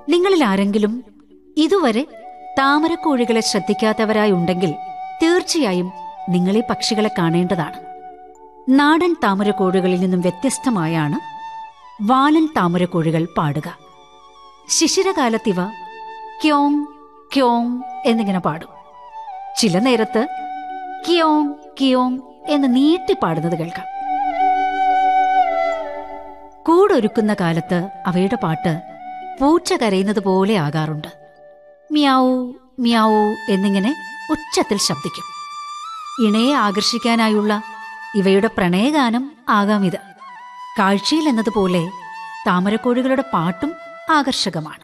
നിങ്ങളിൽ ആരെങ്കിലും ഇതുവരെ താമരക്കോഴികളെ ശ്രദ്ധിക്കാത്തവരായുണ്ടെങ്കിൽ തീർച്ചയായും നിങ്ങൾ ഈ പക്ഷികളെ കാണേണ്ടതാണ് നാടൻ താമരക്കോഴികളിൽ നിന്നും വ്യത്യസ്തമായാണ് വാലൻ താമരക്കോഴികൾ പാടുക ശിശിരകാലത്തിവ ക്യോങ് ക്യോങ് എന്നിങ്ങനെ പാടും ചില നേരത്ത് കിയോങ് കിയോങ് എന്ന് നീട്ടി പാടുന്നത് കേൾക്കാം കൂടൊരുക്കുന്ന കാലത്ത് അവയുടെ പാട്ട് പൂച്ച കരയുന്നത് പോലെ ആകാറുണ്ട് മ്യാവൂ മ്യാവൂ എന്നിങ്ങനെ ഉച്ചത്തിൽ ശബ്ദിക്കും ഇണയെ ആകർഷിക്കാനായുള്ള ഇവയുടെ പ്രണയഗാനം ആകാം ഇത് കാഴ്ചയിൽ എന്നതുപോലെ താമരക്കോഴികളുടെ പാട്ടും ആകർഷകമാണ്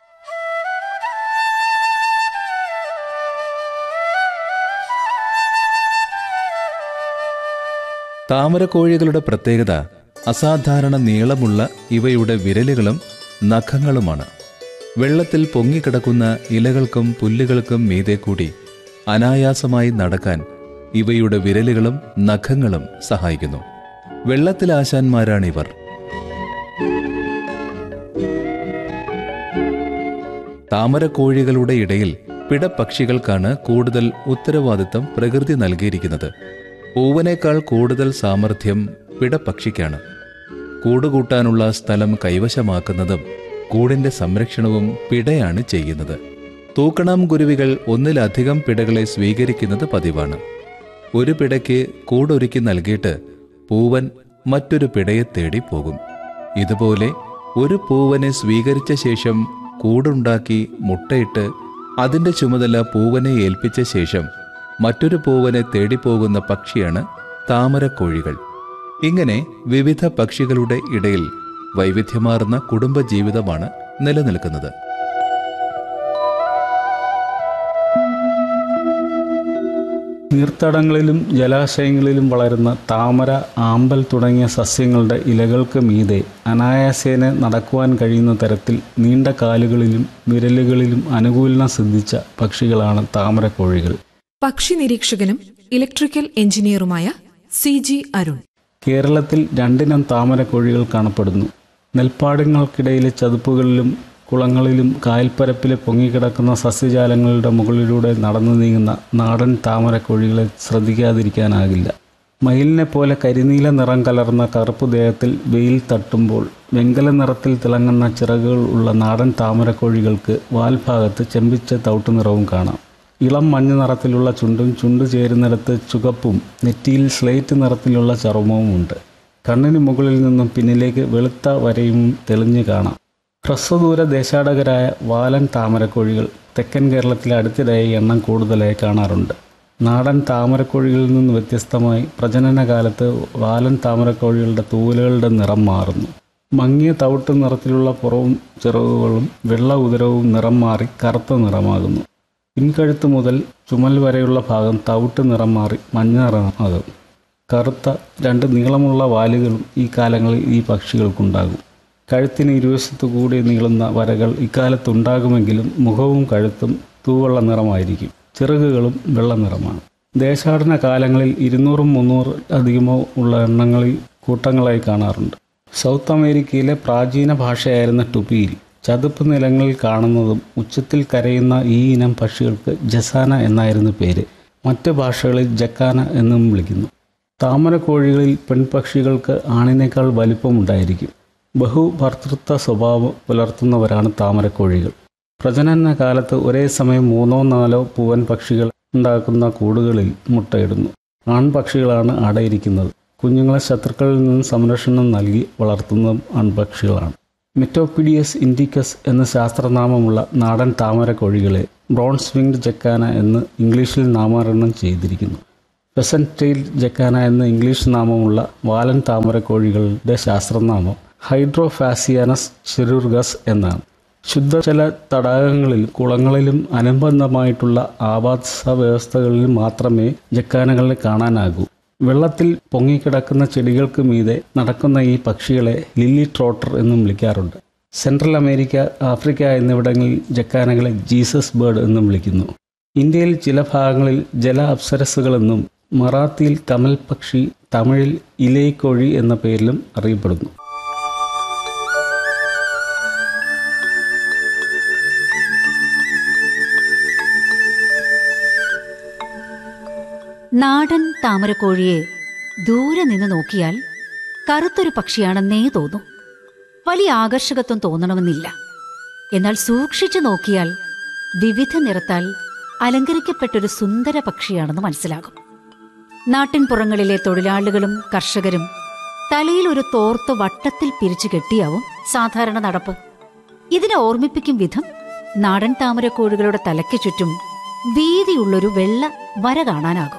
താമരക്കോഴികളുടെ പ്രത്യേകത അസാധാരണ നീളമുള്ള ഇവയുടെ വിരലുകളും നഖങ്ങളുമാണ് വെള്ളത്തിൽ പൊങ്ങിക്കിടക്കുന്ന ഇലകൾക്കും പുല്ലുകൾക്കും മീതെ കൂടി അനായാസമായി നടക്കാൻ ഇവയുടെ വിരലുകളും നഖങ്ങളും സഹായിക്കുന്നു വെള്ളത്തിലാശാന്മാരാണിവർ താമരക്കോഴികളുടെ ഇടയിൽ പിടപ്പക്ഷികൾക്കാണ് കൂടുതൽ ഉത്തരവാദിത്തം പ്രകൃതി നൽകിയിരിക്കുന്നത് പൂവനേക്കാൾ കൂടുതൽ സാമർഥ്യം പിടപ്പക്ഷിക്കാണ് കൂടുകൂട്ടാനുള്ള സ്ഥലം കൈവശമാക്കുന്നതും കൂടിന്റെ സംരക്ഷണവും പിടയാണ് ചെയ്യുന്നത് തൂക്കണം കുരുവികൾ ഒന്നിലധികം പിടകളെ സ്വീകരിക്കുന്നത് പതിവാണ് ഒരു പിടയ്ക്ക് കൂടൊരുക്കി നൽകിയിട്ട് പൂവൻ മറ്റൊരു പിടയെ തേടി പോകും ഇതുപോലെ ഒരു പൂവനെ സ്വീകരിച്ച ശേഷം കൂടുണ്ടാക്കി മുട്ടയിട്ട് അതിന്റെ ചുമതല പൂവനെ ഏൽപ്പിച്ച ശേഷം മറ്റൊരു പൂവനെ തേടിപ്പോകുന്ന പക്ഷിയാണ് താമരക്കോഴികൾ ഇങ്ങനെ വിവിധ പക്ഷികളുടെ ഇടയിൽ വൈവിധ്യമാർന്ന കുടുംബജീവിതമാണ് നിലനിൽക്കുന്നത് നീർത്തടങ്ങളിലും ജലാശയങ്ങളിലും വളരുന്ന താമര ആമ്പൽ തുടങ്ങിയ സസ്യങ്ങളുടെ ഇലകൾക്ക് മീതെ അനായാസേന നടക്കുവാൻ കഴിയുന്ന തരത്തിൽ നീണ്ട കാലുകളിലും വിരലുകളിലും അനുകൂലനം സിദ്ധിച്ച പക്ഷികളാണ് താമരക്കോഴികൾ പക്ഷി നിരീക്ഷകനും ഇലക്ട്രിക്കൽ എഞ്ചിനീയറുമായ സി ജി അരുൺ കേരളത്തിൽ രണ്ടിനം താമരക്കോഴികൾ കാണപ്പെടുന്നു നെൽപ്പാടങ്ങൾക്കിടയിലെ ചതുപ്പുകളിലും കുളങ്ങളിലും കായൽപ്പരപ്പിലെ പൊങ്ങിക്കിടക്കുന്ന സസ്യജാലങ്ങളുടെ മുകളിലൂടെ നടന്നു നീങ്ങുന്ന നാടൻ താമരക്കോഴികളെ ശ്രദ്ധിക്കാതിരിക്കാനാകില്ല മയിലിനെ പോലെ കരിനീല നിറം കലർന്ന കറുപ്പ് ദേഹത്തിൽ വെയിൽ തട്ടുമ്പോൾ വെങ്കല നിറത്തിൽ തിളങ്ങുന്ന ചിറകുകൾ ഉള്ള നാടൻ താമരക്കോഴികൾക്ക് വാൽഭാഗത്ത് ചെമ്പിച്ച തൗട്ട് നിറവും കാണാം ഇളം മഞ്ഞ നിറത്തിലുള്ള ചുണ്ടും ചുണ്ട് ചേരുന്നിടത്ത് ചുവപ്പും നെറ്റിയിൽ സ്ലേറ്റ് നിറത്തിലുള്ള ചർമ്മവും ഉണ്ട് കണ്ണിന് മുകളിൽ നിന്നും പിന്നിലേക്ക് വെളുത്ത വരയും തെളിഞ്ഞു കാണാം ഹ്രസ്വദൂര ദേശാടകരായ വാലൻ താമരക്കോഴികൾ തെക്കൻ കേരളത്തിലെ അടുത്തിടെയായി എണ്ണം കൂടുതലായി കാണാറുണ്ട് നാടൻ താമരക്കോഴികളിൽ നിന്ന് വ്യത്യസ്തമായി പ്രജനന കാലത്ത് വാലൻ താമരക്കോഴികളുടെ തൂവലുകളുടെ നിറം മാറുന്നു മങ്ങിയ തവിട്ട് നിറത്തിലുള്ള പുറവും ചിറകുകളും വെള്ള ഉദരവും നിറം മാറി കറുത്ത നിറമാകുന്നു പിൻകഴുത്ത് മുതൽ ചുമൽ വരെയുള്ള ഭാഗം തവിട്ട് നിറം മാറി മഞ്ഞ നിറമാകും കറുത്ത രണ്ട് നീളമുള്ള വാലുകളും ഈ കാലങ്ങളിൽ ഈ പക്ഷികൾക്കുണ്ടാകും കഴുത്തിന് ഇരുവശത്തു കൂടി നീളുന്ന വരകൾ ഇക്കാലത്തുണ്ടാകുമെങ്കിലും മുഖവും കഴുത്തും തൂവെള്ള നിറമായിരിക്കും ചിറകുകളും വെള്ള നിറമാണ് ദേശാടന കാലങ്ങളിൽ ഇരുന്നൂറും മുന്നൂറ് അധികമോ ഉള്ള എണ്ണങ്ങളിൽ കൂട്ടങ്ങളായി കാണാറുണ്ട് സൗത്ത് അമേരിക്കയിലെ പ്രാചീന ഭാഷയായിരുന്ന ടുപിയിൽ ചതുപ്പ് നിലങ്ങളിൽ കാണുന്നതും ഉച്ചത്തിൽ കരയുന്ന ഈ ഇനം പക്ഷികൾക്ക് ജസാന എന്നായിരുന്നു പേര് മറ്റ് ഭാഷകളിൽ ജക്കാന എന്നും വിളിക്കുന്നു താമരക്കോഴികളിൽ പെൺപക്ഷികൾക്ക് ആണിനേക്കാൾ വലിപ്പമുണ്ടായിരിക്കും ബഹുഭർത്തൃത്വ സ്വഭാവം പുലർത്തുന്നവരാണ് താമരക്കോഴികൾ പ്രജനന കാലത്ത് ഒരേ സമയം മൂന്നോ നാലോ പൂവൻ പക്ഷികൾ ഉണ്ടാക്കുന്ന കൂടുകളിൽ മുട്ടയിടുന്നു ആൺപക്ഷികളാണ് അടയിരിക്കുന്നത് കുഞ്ഞുങ്ങളെ ശത്രുക്കളിൽ നിന്ന് സംരക്ഷണം നൽകി വളർത്തുന്നതും ആൺപക്ഷികളാണ് മെറ്റോപിഡിയസ് ഇൻഡിക്കസ് എന്ന ശാസ്ത്രനാമമുള്ള നാടൻ താമരക്കോഴികളെ ബ്രോൺസ് വിങ്ഡ് ജക്കാന എന്ന് ഇംഗ്ലീഷിൽ നാമകരണം ചെയ്തിരിക്കുന്നു പെസൻറ്റെയിൽ ജക്കാന എന്ന ഇംഗ്ലീഷ് നാമമുള്ള വാലൻ താമരക്കോഴികളുടെ ശാസ്ത്രനാമം ഹൈഡ്രോഫാസിയാനസ് ചെറുർഗസ് എന്നാണ് ശുദ്ധജല തടാകങ്ങളിലും കുളങ്ങളിലും അനുബന്ധമായിട്ടുള്ള ആവാസ വ്യവസ്ഥകളിൽ മാത്രമേ ജക്കാനകളെ കാണാനാകൂ വെള്ളത്തിൽ പൊങ്ങിക്കിടക്കുന്ന ചെടികൾക്ക് മീതെ നടക്കുന്ന ഈ പക്ഷികളെ ലില്ലി ട്രോട്ടർ എന്നും വിളിക്കാറുണ്ട് സെൻട്രൽ അമേരിക്ക ആഫ്രിക്ക എന്നിവിടങ്ങളിൽ ജക്കാനകളെ ജീസസ് ബേർഡ് എന്നും വിളിക്കുന്നു ഇന്ത്യയിൽ ചില ഭാഗങ്ങളിൽ ജല അപ്സരസുകളെന്നും മറാത്തിയിൽ കമൽ പക്ഷി തമിഴിൽ ഇലൈക്കോഴി എന്ന പേരിലും അറിയപ്പെടുന്നു നാടൻ താമരക്കോഴിയെ ദൂരെ നിന്ന് നോക്കിയാൽ കറുത്തൊരു പക്ഷിയാണെന്നേ തോന്നൂ വലിയ ആകർഷകത്വം തോന്നണമെന്നില്ല എന്നാൽ സൂക്ഷിച്ചു നോക്കിയാൽ വിവിധ നിറത്താൽ അലങ്കരിക്കപ്പെട്ടൊരു സുന്ദര പക്ഷിയാണെന്ന് മനസ്സിലാകും നാട്ടിൻപുറങ്ങളിലെ തൊഴിലാളികളും കർഷകരും തലയിൽ ഒരു തോർത്ത് വട്ടത്തിൽ പിരിച്ചു കെട്ടിയാവും സാധാരണ നടപ്പ് ഇതിനെ ഓർമ്മിപ്പിക്കും വിധം നാടൻ താമരക്കോഴികളുടെ തലയ്ക്ക് ചുറ്റും വീതിയുള്ളൊരു വെള്ള വര കാണാനാകും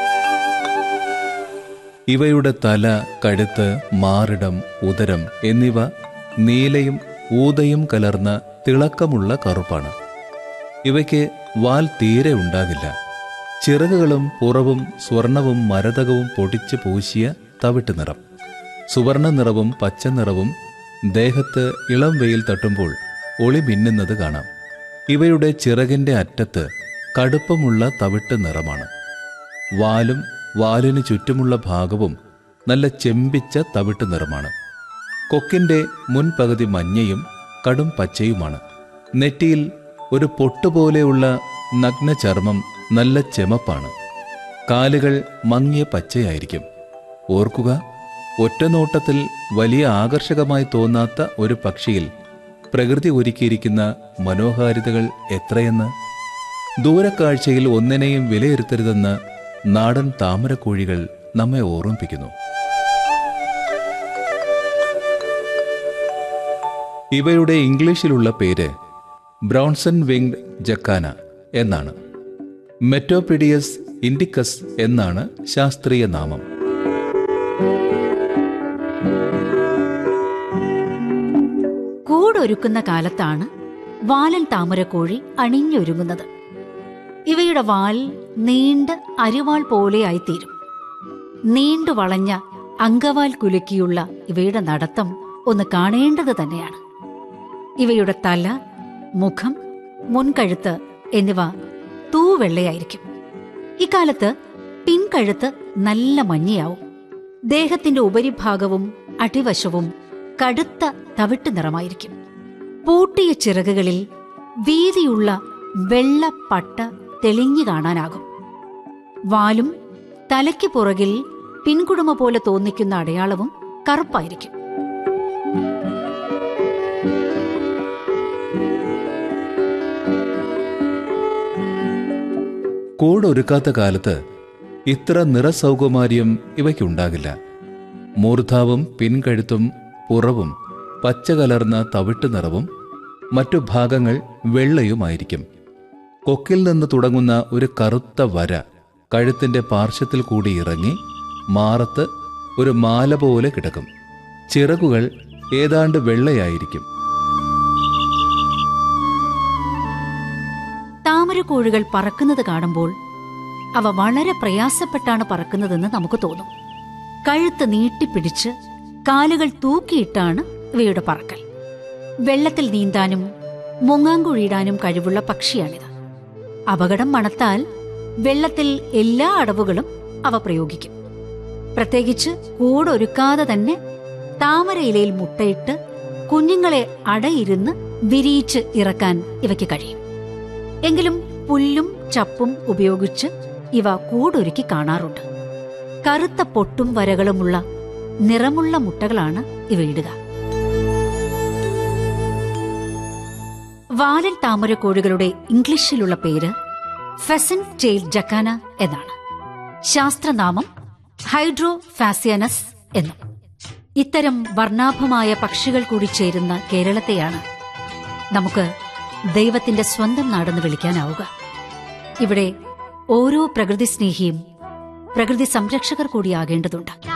ഇവയുടെ തല കഴുത്ത് മാറിടം ഉദരം എന്നിവ നീലയും ഊതയും കലർന്ന തിളക്കമുള്ള കറുപ്പാണ് ഇവയ്ക്ക് വാൽ തീരെ ഉണ്ടാകില്ല ചിറകുകളും പുറവും സ്വർണവും മരതകവും പൊടിച്ച് പൂശിയ തവിട്ട് നിറം സുവർണ നിറവും പച്ച നിറവും ദേഹത്ത് ഇളം വെയിൽ തട്ടുമ്പോൾ ഒളി മിന്നുന്നത് കാണാം ഇവയുടെ ചിറകിന്റെ അറ്റത്ത് കടുപ്പമുള്ള തവിട്ട് നിറമാണ് വാലും വാലിന് ചുറ്റുമുള്ള ഭാഗവും നല്ല ചെമ്പിച്ച തവിട്ട് നിറമാണ് കൊക്കിന്റെ മുൻപകുതി മഞ്ഞയും കടും പച്ചയുമാണ് നെറ്റിയിൽ ഒരു പൊട്ടുപോലെയുള്ള നഗ്ന ചർമ്മം നല്ല ചെമപ്പാണ് കാലുകൾ മങ്ങിയ പച്ചയായിരിക്കും ഓർക്കുക ഒറ്റനോട്ടത്തിൽ വലിയ ആകർഷകമായി തോന്നാത്ത ഒരു പക്ഷിയിൽ പ്രകൃതി ഒരുക്കിയിരിക്കുന്ന മനോഹാരിതകൾ എത്രയെന്ന് ദൂരക്കാഴ്ചയിൽ ഒന്നിനെയും വിലയിരുത്തരുതെന്ന് നാടൻ താമരക്കോഴികൾ നമ്മെ ഓർമ്മിപ്പിക്കുന്നു ഇവയുടെ ഇംഗ്ലീഷിലുള്ള പേര് ബ്രൗൺസൺ വിങ്ഡ് ജക്കാന എന്നാണ് മെറ്റോപിഡിയസ് ഇൻഡിക്കസ് എന്നാണ് ശാസ്ത്രീയ നാമം കൂടൊരുക്കുന്ന കാലത്താണ് വാലൻ താമരക്കോഴി അണിഞ്ഞൊരുങ്ങുന്നത് ഇവയുടെ വാൽ നീണ്ട അരിവാൾ പോലെയായിത്തീരും നീണ്ടു വളഞ്ഞ അങ്കവാൽ കുലുക്കിയുള്ള ഇവയുടെ നടത്തം ഒന്ന് കാണേണ്ടത് തന്നെയാണ് ഇവയുടെ തല മുഖം മുൻകഴുത്ത് എന്നിവ തൂവെള്ളയായിരിക്കും ഇക്കാലത്ത് പിൻകഴുത്ത് നല്ല മഞ്ഞയാവും ദേഹത്തിന്റെ ഉപരിഭാഗവും അടിവശവും കടുത്ത തവിട്ട് നിറമായിരിക്കും പൂട്ടിയ ചിറകുകളിൽ വീതിയുള്ള വെള്ള പട്ട തെളിഞ്ഞു കാണാനാകും വാലും തലയ്ക്ക് പുറകിൽ പിൻകുടുമ പോലെ തോന്നിക്കുന്ന അടയാളവും കറുപ്പായിരിക്കും കൂടൊരുക്കാത്ത കാലത്ത് ഇത്ര നിറസൗകുമാര്യം ഇവയ്ക്കുണ്ടാകില്ല മൂർധാവും പിൻകഴുത്തും പുറവും പച്ച കലർന്ന തവിട്ട് നിറവും മറ്റു ഭാഗങ്ങൾ വെള്ളയുമായിരിക്കും കൊക്കിൽ നിന്ന് തുടങ്ങുന്ന ഒരു കറുത്ത വര കഴുത്തിന്റെ പാർശ്വത്തിൽ കൂടി ഇറങ്ങി മാറത്ത് ഒരു മാല പോലെ കിടക്കും ചിറകുകൾ ഏതാണ്ട് വെള്ളയായിരിക്കും താമരക്കോഴികൾ പറക്കുന്നത് കാണുമ്പോൾ അവ വളരെ പ്രയാസപ്പെട്ടാണ് പറക്കുന്നതെന്ന് നമുക്ക് തോന്നും കഴുത്ത് നീട്ടിപ്പിടിച്ച് കാലുകൾ തൂക്കിയിട്ടാണ് ഇവയുടെ പറക്കൽ വെള്ളത്തിൽ നീന്താനും മുങ്ങാങ്കുഴിയിടാനും കഴിവുള്ള പക്ഷിയാണിത് അപകടം മണത്താൽ വെള്ളത്തിൽ എല്ലാ അടവുകളും അവ പ്രയോഗിക്കും പ്രത്യേകിച്ച് കൂടൊരുക്കാതെ തന്നെ താമരയിലയിൽ മുട്ടയിട്ട് കുഞ്ഞുങ്ങളെ അടയിരുന്ന് വിരിയിച്ച് ഇറക്കാൻ ഇവയ്ക്ക് കഴിയും എങ്കിലും പുല്ലും ചപ്പും ഉപയോഗിച്ച് ഇവ കൂടൊരുക്കി കാണാറുണ്ട് കറുത്ത പൊട്ടും വരകളുമുള്ള നിറമുള്ള മുട്ടകളാണ് ഇവ ഇടുക വാലൻ താമരക്കോഴികളുടെ ഇംഗ്ലീഷിലുള്ള പേര് ഫെസൻ ടെയിൽ ജക്കാന എന്നാണ് ശാസ്ത്രനാമം ഹൈഡ്രോ ഫാസിയനസ് എന്നും ഇത്തരം വർണ്ണാഭമായ പക്ഷികൾ കൂടി ചേരുന്ന കേരളത്തെയാണ് നമുക്ക് ദൈവത്തിന്റെ സ്വന്തം നാടെന്ന് വിളിക്കാനാവുക ഇവിടെ ഓരോ പ്രകൃതി സ്നേഹിയും പ്രകൃതി സംരക്ഷകർ കൂടിയാകേണ്ടതുണ്ട്